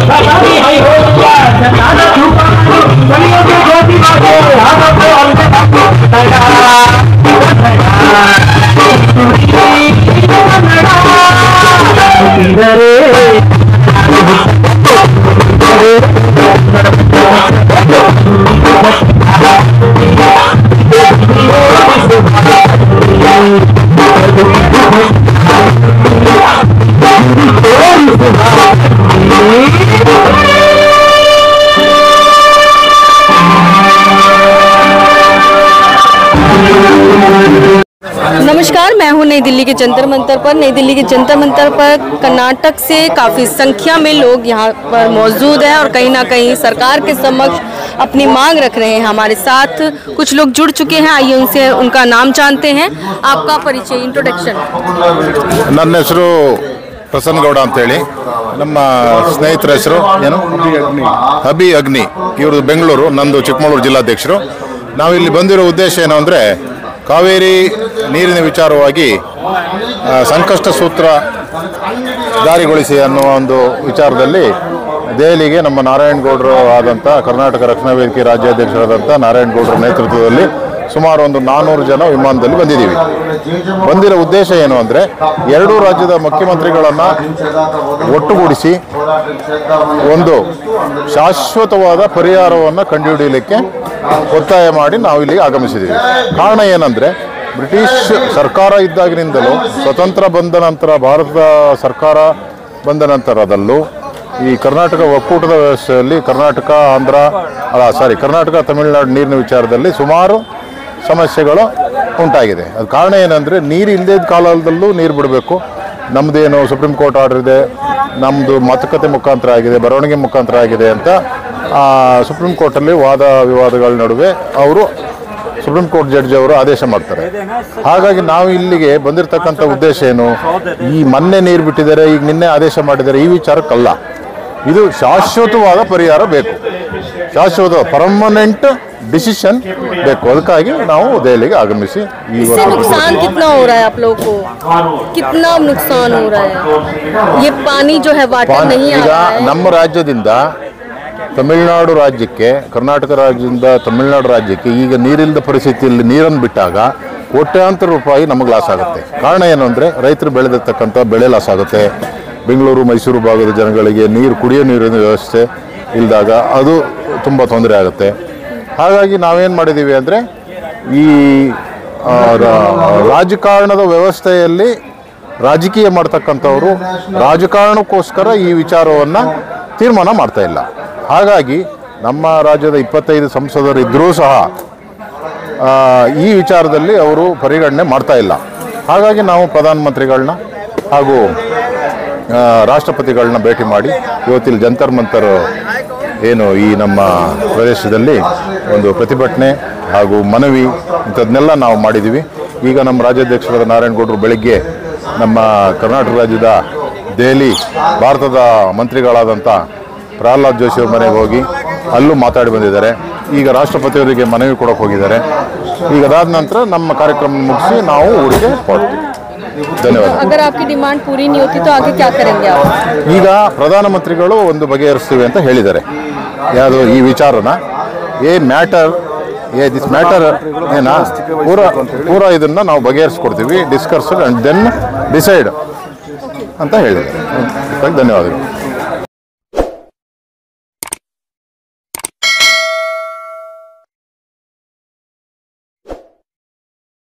नमस्कार मैं हूं नई दिल्ली के जंतर मंतर पर नई दिल्ली के जंतर मंतर पर कर्नाटक से काफ़ी संख्या में लोग यहाँ पर मौजूद हैं और कहीं ना कहीं सरकार के समक्ष अपनी मांग रख रहे हैं हमारे साथ कुछ लोग जुड़ चुके हैं आइए उनसे उनका नाम जानते हैं आपका परिचय इंट्रोडक्शन ನನ್ನ ಹೆಸರು ಪ್ರಸನ್ನಗೌಡ ಅಂತೇಳಿ ನಮ್ಮ ಸ್ನೇಹಿತರ ಹೆಸರು ಏನು ಅಭಿ ಅಗ್ನಿ ಇವರು ಬೆಂಗಳೂರು ನಂದು ಚಿಕ್ಕಮಗಳೂರು ಜಿಲ್ಲಾಧ್ಯಕ್ಷರು ನಾವಿಲ್ಲಿ ಬಂದಿರೋ ಉದ್ದೇಶ ಏನು ಅಂದರೆ ಕಾವೇರಿ ನೀರಿನ ವಿಚಾರವಾಗಿ ಆ, ಸಂಕಷ್ಟ ಸೂತ್ರ ಜಾರಿಗೊಳಿಸಿ ಅನ್ನುವ ಒಂದು ವಿಚಾರದಲ್ಲಿ ದೆಹಲಿಗೆ ನಮ್ಮ ನಾರಾಯಣಗೌಡರು ಆದಂಥ ಕರ್ನಾಟಕ ರಕ್ಷಣಾ ವೇದಿಕೆ ರಾಜ್ಯಾಧ್ಯಕ್ಷರಾದಂಥ ನಾರಾಯಣಗೌಡರ ನೇತೃತ್ವದಲ್ಲಿ ಸುಮಾರು ಒಂದು ನಾನ್ನೂರು ಜನ ವಿಮಾನದಲ್ಲಿ ಬಂದಿದ್ದೀವಿ ಬಂದಿರೋ ಉದ್ದೇಶ ಏನು ಅಂದರೆ ಎರಡೂ ರಾಜ್ಯದ ಮುಖ್ಯಮಂತ್ರಿಗಳನ್ನು ಒಟ್ಟುಗೂಡಿಸಿ ಒಂದು ಶಾಶ್ವತವಾದ ಪರಿಹಾರವನ್ನು ಕಂಡುಹಿಡಿಯಲಿಕ್ಕೆ ಒತ್ತಾಯ ಮಾಡಿ ನಾವು ಇಲ್ಲಿಗೆ ಆಗಮಿಸಿದ್ದೀವಿ ಕಾರಣ ಏನಂದರೆ ಬ್ರಿಟಿಷ್ ಸರ್ಕಾರ ಇದ್ದಾಗಿನಿಂದಲೂ ಸ್ವತಂತ್ರ ಬಂದ ನಂತರ ಭಾರತದ ಸರ್ಕಾರ ಬಂದ ನಂತರದಲ್ಲೂ ಈ ಕರ್ನಾಟಕ ಒಕ್ಕೂಟದ ವ್ಯವಸ್ಥೆಯಲ್ಲಿ ಕರ್ನಾಟಕ ಆಂಧ್ರ ಅಲ್ಲ ಸಾರಿ ಕರ್ನಾಟಕ ತಮಿಳುನಾಡು ನೀರಿನ ವಿಚಾರದಲ್ಲಿ ಸುಮಾರು ಸಮಸ್ಯೆಗಳು ಉಂಟಾಗಿದೆ ಅದು ಕಾರಣ ಏನಂದರೆ ನೀರು ಇಲ್ಲದ ಕಾಲದಲ್ಲೂ ನೀರು ಬಿಡಬೇಕು ನಮ್ಮದೇನು ಸುಪ್ರೀಂ ಕೋರ್ಟ್ ಆರ್ಡರ್ ಇದೆ ನಮ್ಮದು ಮಾತುಕತೆ ಮುಖಾಂತರ ಆಗಿದೆ ಬರವಣಿಗೆ ಮುಖಾಂತರ ಆಗಿದೆ ಅಂತ ಆ, ಸುಪ್ರೀಂ ಕೋರ್ಟಲ್ಲಿ ವಾದ ವಿವಾದಗಳ ನಡುವೆ ಅವರು ಸುಪ್ರೀಂ ಕೋರ್ಟ್ ಜಡ್ಜ್ ಅವರು ಆದೇಶ ಮಾಡ್ತಾರೆ ಹಾಗಾಗಿ ನಾವು ಇಲ್ಲಿಗೆ ಬಂದಿರತಕ್ಕಂಥ ಉದ್ದೇಶ ಏನು ಈ ಮೊನ್ನೆ ನೀರು ಬಿಟ್ಟಿದ್ದಾರೆ ಈಗ ನಿನ್ನೆ ಆದೇಶ ಮಾಡಿದ್ದಾರೆ ಈ ವಿಚಾರಕ್ಕಲ್ಲ ಇದು ಶಾಶ್ವತವಾದ ಪರಿಹಾರ ಬೇಕು ಶಾಶ್ವತ ಪರ್ಮನೆಂಟ್ ಡಿಸಿಷನ್ ಬೇಕು ಅದಕ್ಕಾಗಿ ನಾವು ದೆಹಲಿಗೆ ಆಗಮಿಸಿ ಈ इससे ವರ್ಷ नुकसान कितना हो रहा है आप लोगों को कितना नुकसान हो रहा है ये पानी जो है वाटर ಪಾನ್- नहीं आ ಈಗ रहा है ನಮ್ಮ ರಾಜ್ಯದಿಂದ ತಮಿಳುನಾಡು ರಾಜ್ಯಕ್ಕೆ ಕರ್ನಾಟಕ ರಾಜ್ಯದಿಂದ ತಮಿಳುನಾಡು ರಾಜ್ಯಕ್ಕೆ ಈಗ ನೀರಿಲ್ಲದ ಪರಿಸ್ಥಿತಿಯಲ್ಲಿ ನೀರನ್ನು ಬಿಟ್ಟಾಗ ಕೋಟ್ಯಾಂತರ ರೂಪಾಯಿ ನಮಗೆ ಲಾಸ್ ಆಗುತ್ತೆ ಕಾರಣ ಏನು ಅಂದರೆ ರೈತರು ಬೆಳೆದಿರ್ತಕ್ಕಂಥ ಬೆಳೆ ಲಾಸ್ ಆಗುತ್ತೆ ಬೆಂಗಳೂರು ಮೈಸೂರು ಭಾಗದ ಜನಗಳಿಗೆ ನೀರು ಕುಡಿಯೋ ನೀರಿನ ವ್ಯವಸ್ಥೆ ಇಲ್ಲದಾಗ ಅದು ತುಂಬ ತೊಂದರೆ ಆಗುತ್ತೆ ಹಾಗಾಗಿ ನಾವೇನು ಮಾಡಿದ್ದೀವಿ ಅಂದರೆ ಈ ಆ, ರಾ- ರಾಜಕಾರಣದ ವ್ಯವಸ್ಥೆಯಲ್ಲಿ ರಾಜಕೀಯ ಮಾಡ್ತಕ್ಕಂಥವ್ರು ರಾಜಕಾರಣಕ್ಕೋಸ್ಕರ ಈ ವಿಚಾರವನ್ನು ತೀರ್ಮಾನ ಮಾಡ್ತಾ ಇಲ್ಲ ಹಾಗಾಗಿ ನಮ್ಮ ರಾಜ್ಯದ ಇಪ್ಪತ್ತೈದು ಸಂಸದರು ಇದ್ದರೂ ಸಹ ಆ, ಈ ವಿಚಾರದಲ್ಲಿ ಅವರು ಪರಿಗಣನೆ ಮಾಡ್ತಾ ಇಲ್ಲ ಹಾಗಾಗಿ ನಾವು ಪ್ರಧಾನಮಂತ್ರಿಗಳನ್ನ ಹಾಗೂ ಆ, ರಾಷ್ಟ್ರಪತಿಗಳನ್ನ ಭೇಟಿ ಮಾಡಿ ಇವತ್ತಿಲ್ಲಿ ಜಂತರ್ ಮಂತರ್ ಏನು ಈ ನಮ್ಮ ಪ್ರದೇಶದಲ್ಲಿ ಒಂದು ಪ್ರತಿಭಟನೆ ಹಾಗೂ ಮನವಿ ಇಂಥದ್ದನ್ನೆಲ್ಲ ನಾವು ಮಾಡಿದ್ದೀವಿ ಈಗ ನಮ್ಮ ರಾಜ್ಯಾಧ್ಯಕ್ಷರಾದ ನಾರಾಯಣಗೌಡರು ಬೆಳಗ್ಗೆ ನಮ್ಮ ಕರ್ನಾಟಕ ರಾಜ್ಯದ ದೆಹಲಿ ಭಾರತದ ಮಂತ್ರಿಗಳಾದಂಥ ಪ್ರಹ್ಲಾದ್ ಜೋಶಿ ಅವ್ರ ಮನೆಗೆ ಹೋಗಿ ಅಲ್ಲೂ ಮಾತಾಡಿ ಬಂದಿದ್ದಾರೆ ಈಗ ರಾಷ್ಟ್ರಪತಿಯವರಿಗೆ ಮನವಿ ಕೊಡೋಕೆ ಹೋಗಿದ್ದಾರೆ ಈಗ ಅದಾದ ನಂತರ ನಮ್ಮ ಕಾರ್ಯಕ್ರಮ ಮುಗಿಸಿ ನಾವು ಊರಿಗೆ ಹೊರಡ್ತೀವಿ ಧನ್ಯವಾದ अगर आपकी डिमांड पूरी नहीं होती तो आगे क्या करेंगे आप ಈಗ ಪ್ರಧಾನಮಂತ್ರಿಗಳು ಒಂದು ಬಗೆಹರಿಸ್ತೀವಿ ಅಂತ ಹೇಳಿದ್ದಾರೆ ಯಾವುದು ಈ ವಿಚಾರನ ಏ ಮ್ಯಾಟರ್ ಏ ದಿಸ್ ಮ್ಯಾಟರ್ ಏನ ಪೂರ ಪೂರ ಇದನ್ನ ನಾವು ಬಗೆಹರಿಸ್ಕೊಡ್ತೀವಿ ಡಿಸ್ಕಸ್ ಅಂಡ್ ದೆನ್ ಡಿಸೈಡ್ ಅಂತ ಹೇಳಿದ್ದಾರೆ ಅದಕ್ಕೆ ಧನ್ಯವಾದಗಳು